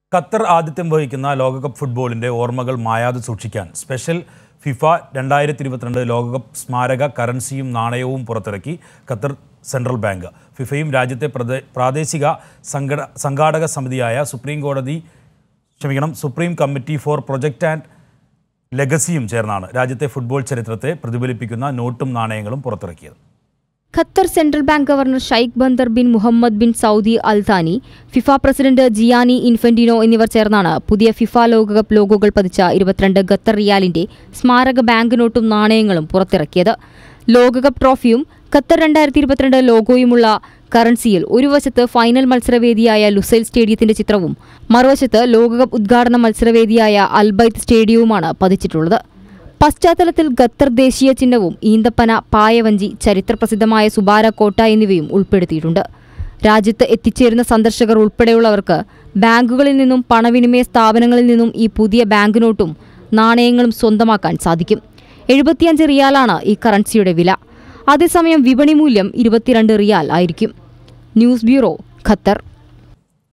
Qatar ആതിഥ്യം വഹിക്കുന്ന ലോകകപ്പ് ഫുട്ബോളിന്റെ ഓർമ്മകൾ മായാതെ സൂക്ഷിക്കാൻ സ്പെഷ്യൽ ഫിഫ രണ്ടായിരത്തി ഇരുപത്തിരണ്ട് ലോകകപ്പ് സ്മാരക കറൻസിയും നാണയവും പുറത്തിറക്കി ഖത്തർ സെൻട്രൽ ബാങ്ക് ഫിഫയും രാജ്യത്തെ പ്രദേ- പ്രാദേശിക സംഘട സംഘാടക സമിതിയായ സുപ്രീം കോടതി ക്ഷമിക്കണം supreme committee for project and ലെഗസിയും ചേർന്നാണ് രാജ്യത്തെ ഫുട്ബോൾ ചരിത്രത്തെ പ്രതിഫലിപ്പിക്കുന്ന നോട്ടും നാണയങ്ങളും പുറത്തിറക്കിയത് Qatar central bank governor Sheikh Bandar bin Mohammed bin Saoud Al Thani FIFA president Gianni Infantino എന്നിവർ ചേർന്നാണ് പുതിയ ഫിഫ ലോകകപ്പ് ലോഗോകൾ പതിച്ച ഇരുപത്തിരണ്ട് ഖത്തർ റിയാലിന്റെ സ്മാരക ബാങ്ക് നോട്ടും നാണയങ്ങളും പുറത്തിറക്കിയത് ലോകകപ്പ് ട്രോഫിയും ഖത്തർ രണ്ടായിരത്തി ഇരുപത്തിരണ്ട് ലോഗോയുമുള്ള കറൻസിയിൽ ഒരു വശത്ത് ഫൈനൽ മത്സരവേദിയായ ലുസൈൽ സ്റ്റേഡിയത്തിന്റെ ചിത്രവും മറുവശത്ത് ലോകകപ്പ് ഉദ്ഘാടന മത്സരവേദിയായ അൽബൈത്ത് സ്റ്റേഡിയവുമാണ് പതിച്ചിട്ടുള്ളത് പശ്ചാത്തലത്തിൽ ഖത്തർ ദേശീയ ചിഹ്നവും ഈന്തപ്പന പായവഞ്ചി ചരിത്രപ്രസിദ്ധമായ സുബാര കോട്ട എന്നിവയും ഉൾപ്പെടുത്തിയിട്ടുണ്ട് രാജ്യത്ത് എത്തിച്ചേരുന്ന സന്ദർശകർ ഉൾപ്പെടെയുള്ളവർക്ക് ബാങ്കുകളിൽ നിന്നും പണവിനിമയ സ്ഥാപനങ്ങളിൽ നിന്നും ഈ പുതിയ ബാങ്ക് നോട്ടും നാണയങ്ങളും സ്വന്തമാക്കാൻ സാധിക്കും എഴുപത്തിയഞ്ച് റിയാലാണ് ഈ കറൻസിയുടെ വില അതേസമയം വിപണി മൂല്യം ഇരുപത്തിരണ്ട് റിയാൽ ആയിരിക്കും ന്യൂസ് ബ്യൂറോ ഖത്തർ